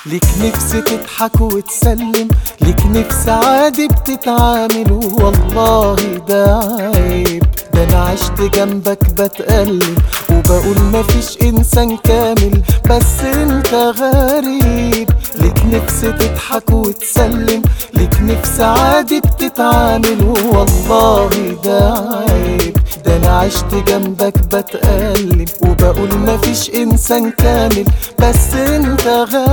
ليك نفس تضحك وتسلم ليك نفس عادي بتتعامل والله ده عيب ده انا عشت جنبك بتألم وبقول مفيش انسان كامل بس انت غريب ليك نفس تضحك وتسلم ليك نفس عادي بتتعامل والله ده عيب ده انا عشت جنبك بتألم وبقول مفيش انسان كامل بس انت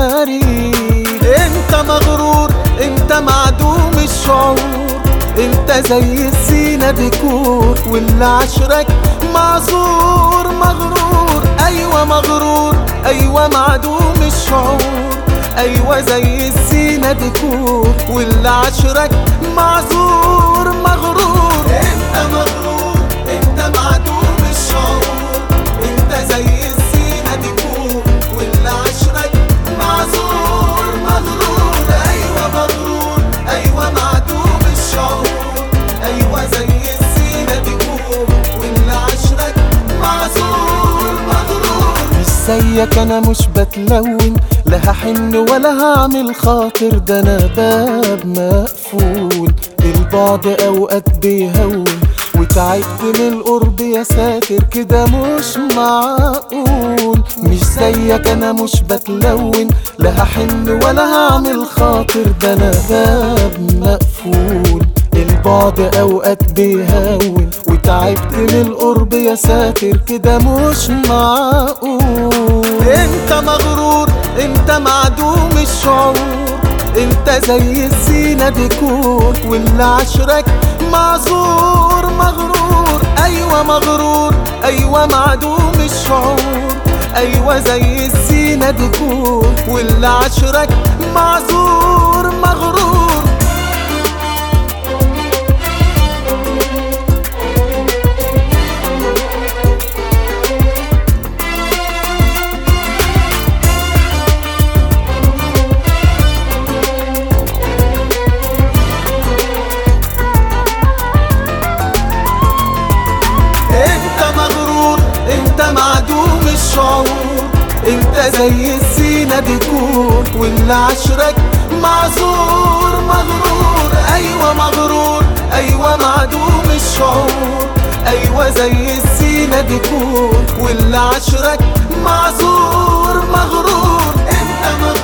غريب انت مغرور انت معدوم الشعور انت زي الزينة ديكور واللي عشرك معذور مغرور ايوه مغرور ايوه معدوم الشعور ايوه زي الزينة ديكور واللي عشرك معذور مغرور انت مغرور انت معدوم الشعور انت زي الزينة ديكور واللي عشرك معذور مغرور ايوه مغرور ايوه معدوم الشعور ايوه زي الزينة ديكور واللي عشرك معذور مغرور مش زيك انا مش بتلون لا هحن ولا هعمل خاطر ده انا باب مقفول البعد اوقات بيهون وتعبت من القرب يا ساتر كده مش معقول مش زيك انا مش بتلون لا هحن ولا هعمل خاطر ده انا باب مقفول البعد اوقات بيهون وتعبت من القرب يا ساتر كده مش معقول انت مغرور انت معدوم الشعور انت زي الزينة ديكور واللي عشرك معذور مغرور ايوه مغرور ايوه معدوم الشعور ايوه زي الزينة ديكور واللي عشرك معذور مغرور انت مغرور انت معدوم الشعور انت زي الزينة ديكور واللي عشرك معذور مغرور ايوه مغرور ايوه معدوم الشعور ايوه زي الزينة ديكور واللي عشرك معذور مغرور انت مغرور